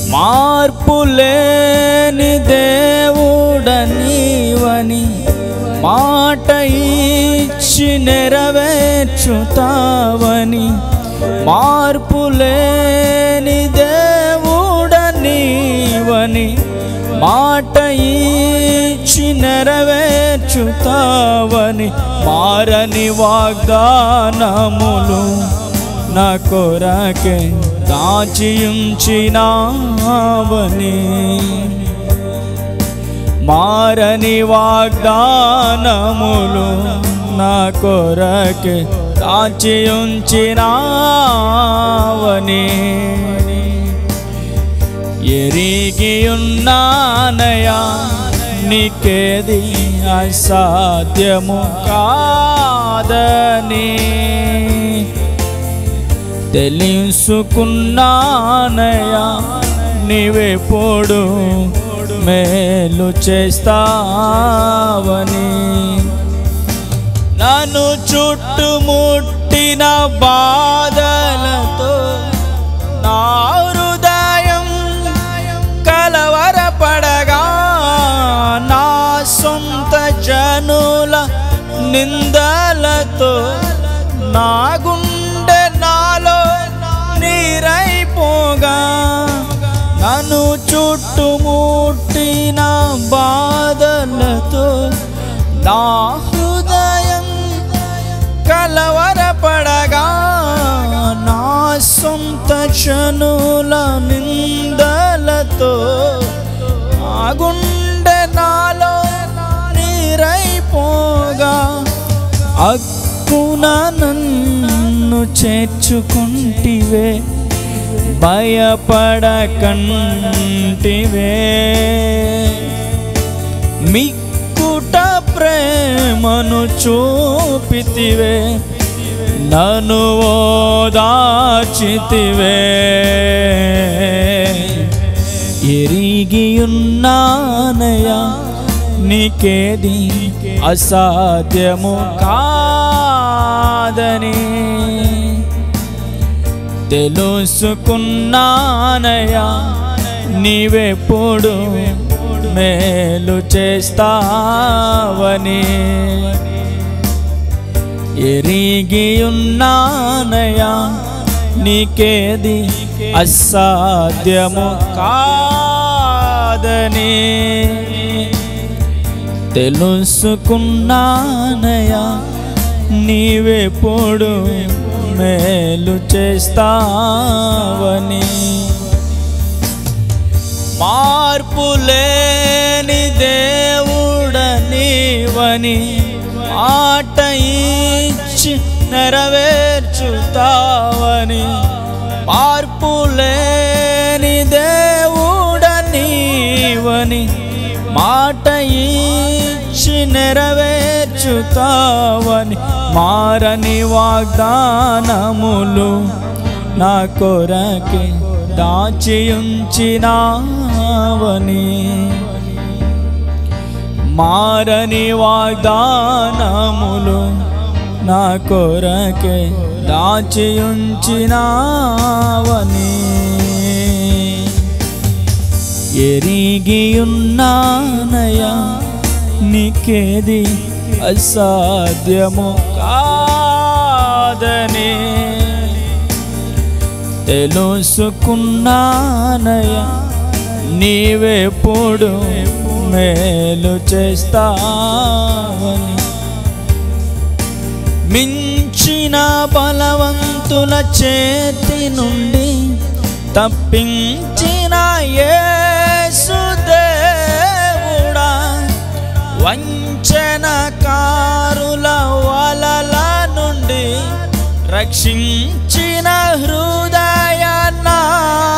మార్పులేని దేవుడనీవని మాట ఇచ్చి నెరవేర్చుతావని మార్పులేని దేవుడనీవని మాట ఇచ్చి నెరవేర్చుతావని మారని వాగ్దానములు నా కొరకే దాచియుంచినావని మారని వాగ్దానములు నా కొరకే దాచియుంచినావని ఎరిగి ఉన్నానయా నీకేది అసాధ్యము కాదని తెలుసుకున్నానయా నీవెప్పుడు మేలు చేస్తావని నన్ను చుట్టుముట్టిన బాధలతో నా హృదయం కలవరపడగా నా సొంత జనుల నిందలతో నా గుండె నాలో నీరైపోగా నన్ను చుట్టుముట్టిన బాధలతో నా హృదయం కలవరపడగా నా సొంత జనుల నిందలతో నా గుండె నాలో నీరైపోగా అక్కున నన్ను చేర్చుకుంటివే భయపడకంటివే మిక్కుట ప్రేమను చూపితివే నన్ను ఓదాచితివే ఎరిగి ఉన్నానయా నీకేది అసాధ్యము కాదని తెలుసుకున్నానయా నీవెప్పుడు మేలు చేస్తావని ఎరిగి ఉన్నానయా నీకేది అసాధ్యము కాదని తెలుసుకున్నానయా నీవెప్పుడు మేలు చేస్తావని మార్పులేని దేవుడనివని మాట ఇచ్చి నెరవేర్చుతావని మార్పులేని దేవుడనివని మాట ఇచ్చి నెరవేర్చుతావని మారని వాగ్దానములు నా కొరకే దాచియుంచినావని మారని వాగ్దానములు నా కొరకే దాచియుంచినావని ఎరిగి ఉన్నానయా నీకేది అసాధ్యము కాదని తెలుసుకున్నానయా నీవెప్పుడు మేలు చేస్తావని మించిన బలవంతుల చేతి నుండి తప్పించిన యేసుదేవుడా వంచనకారుల వలల నుండి రక్షించిన హృ